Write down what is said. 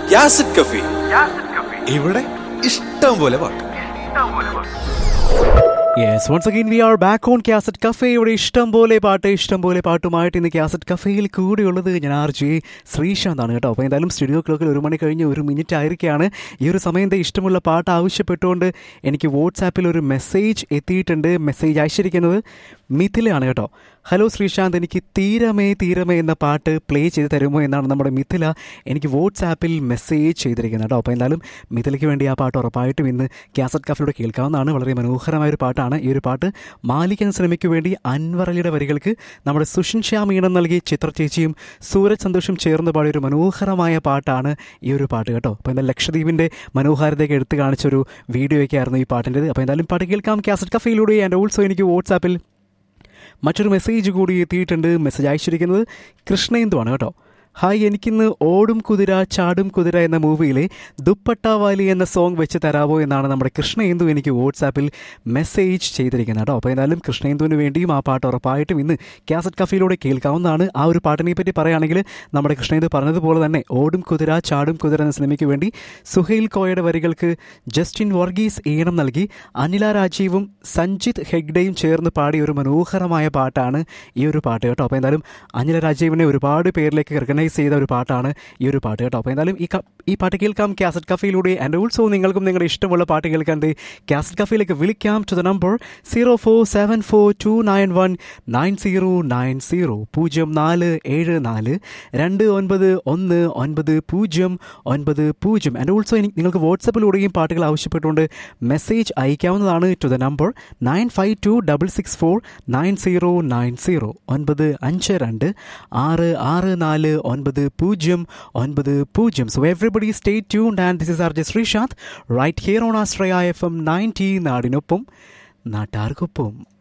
യാസിഡ് കഫി ഇവിടെ ഇഷ്ടം പോലെ പാട്ട് yes once again we are back on cassette കഫേയുടെ ഇഷ്ടം പോലെ പാട്ട് ഇഷ്ടം പോലെ പാട്ടുമായിട്ട് ഇന്ന് ക്യാസറ്റ് കഫേയിൽ കൂടെയുള്ളത് ഞാൻ ആർ ജെ ശ്രീശാന്താണ് കേട്ടോ അപ്പോൾ എന്തായാലും സ്റ്റുഡിയോ ക്ലോക്കിൽ ഒരു മണി കഴിഞ്ഞ് ഒരു മിനിറ്റ് ആയിരിക്കുകയാണ് ഈ ഒരു സമയത്തെ ഇഷ്ടമുള്ള പാട്ട് ആവശ്യപ്പെട്ടുകൊണ്ട് എനിക്ക് വാട്സാപ്പിൽ ഒരു മെസ്സേജ് എത്തിയിട്ടുണ്ട് മെസ്സേജ് അയച്ചിരിക്കുന്നത് മിഥിലയാണ് കേട്ടോ ഹലോ ശ്രീശാന്ത് എനിക്ക് തീരമേ തീരമേ എന്ന പാട്ട് പ്ലേ ചെയ്ത് തരുമോ എന്നാണ് നമ്മുടെ മിഥില എനിക്ക് വാട്സാപ്പിൽ മെസ്സേജ് ചെയ്തിരിക്കുന്നത് കേട്ടോ അപ്പോൾ എന്തായാലും മിഥിലയ്ക്ക് വേണ്ടി ആ പാട്ട് ഉറപ്പായിട്ടും ഇന്ന് ക്യാസറ്റ് കഫിലൂടെ കേൾക്കാവുന്നതാണ് വളരെ മനോഹരമായ ഒരു പാട്ടാണ് ഈ ഒരു പാട്ട് മാലിക് എന്ന സിനിമയ്ക്ക് വേണ്ടി അൻവർ അലിയുടെ വരികൾക്ക് നമ്മുടെ സുഷിൻ ശ്യാം ഈണം നൽകി ചിത്ര ചേച്ചിയും സൂരജ് സന്തോഷും ചേർന്ന് പാടിയ ഒരു മനോഹരമായ പാട്ടാണ് ഈ ഒരു പാട്ട് കേട്ടോ അപ്പോൾ എന്തായാലും ലക്ഷദ്വീപിൻ്റെ മനോഹാരിതയൊക്കെ എടുത്തു കാണിച്ചൊരു വീഡിയോയൊക്കെ ആയിരുന്നു ഈ പാട്ടിൻ്റെത് അപ്പോൾ എന്തായാലും പാട്ട് കേൾക്കാം ക്യാസറ്റ് കഫയിലൂടെ ആൻഡ് ഓൾസോ എനിക്ക് വാട്സാപ്പിൽ മറ്റൊരു മെസ്സേജ് കൂടി എത്തിയിട്ടുണ്ട് മെസ്സേജ് അയച്ചിരിക്കുന്നത് കൃഷ്ണേന്ദുവാണ് കേട്ടോ ഹായ് എനിക്കിന്ന് ഓടും കുതിര ചാടും കുതിര എന്ന മൂവിയിലെ ദുപ്പട്ട വാലി എന്ന സോങ് വെച്ച് തരാമോ എന്നാണ് നമ്മുടെ കൃഷ്ണേന്ദു എനിക്ക് വാട്സാപ്പിൽ മെസ്സേജ് ചെയ്തിരിക്കുന്നത് കേട്ടോ അപ്പോൾ എന്തായാലും കൃഷ്ണേന്ദുവിന് വേണ്ടിയും ആ പാട്ട് ഉറപ്പായിട്ടും ഇന്ന് കാസറ്റ് കഫയിലൂടെ കേൾക്കാവുന്നതാണ് ആ ഒരു പാട്ടിനെ പറ്റി പറയുകയാണെങ്കിൽ നമ്മുടെ കൃഷ്ണേന്ദു പറഞ്ഞതുപോലെ തന്നെ ഓടും കുതിര ചാടും കുതിര എന്ന സിനിമയ്ക്ക് വേണ്ടി സുഹൈൽ കോയയുടെ വരികൾക്ക് ജസ്റ്റിൻ വർഗീസ് ഈണം നൽകി അനില രാജീവും സഞ്ജിത് ഹെഗ്ഡയും ചേർന്ന് പാടിയ ഒരു മനോഹരമായ പാട്ടാണ് ഈ ഒരു പാട്ട് കേട്ടോ അപ്പോൾ എന്തായാലും അനില രാജീവിനെ ഒരുപാട് പേരിലേക്ക് റെക്കഗ്നൈസ് ചെയ്ത ഒരു പാട്ടാണ് ഈ ഒരു പാട്ട് കേട്ടോ അപ്പോൾ എന്തായാലും ഈ ക- ഈ പാട്ട് കേൾക്കാം കാസറ്റ് കഫയിലൂടെ ആൻഡ് ഓൾസോ നിങ്ങൾക്കും നിങ്ങളുടെ ഇഷ്ടമുള്ള പാട്ട് കേൾക്കാണ്ട് കാസറ്റ് കഫയിലേക്ക് വിളിക്കാം to the number zero four seven four two nine one nine zero nine zero പൂജ്യം നാല് ഏഴ് നാല് രണ്ട് ഒൻപത് ഒന്ന് ഒൻപത് പൂജ്യം ഒൻപത് പൂജ്യം ആൻഡ് ഓൾസോ എനിക്ക് നിങ്ങൾക്ക് വാട്സപ്പിലൂടെയും പാട്ടുകൾ ആവശ്യപ്പെട്ടുകൊണ്ട് മെസ്സേജ് അയക്കാവുന്നതാണ് to the number nine five two double six four nine zero nine zero ഒൻപത് അഞ്ച് രണ്ട് ആറ് ആറ് നാല് ഒൻപത് പൂജ്യം ഒൻപത് പൂജ്യം so everybody stay tuned and this is R J Sreesanth right here on Ashraya F M ninety നാടിനൊപ്പം നാട്ടാർക്കൊപ്പം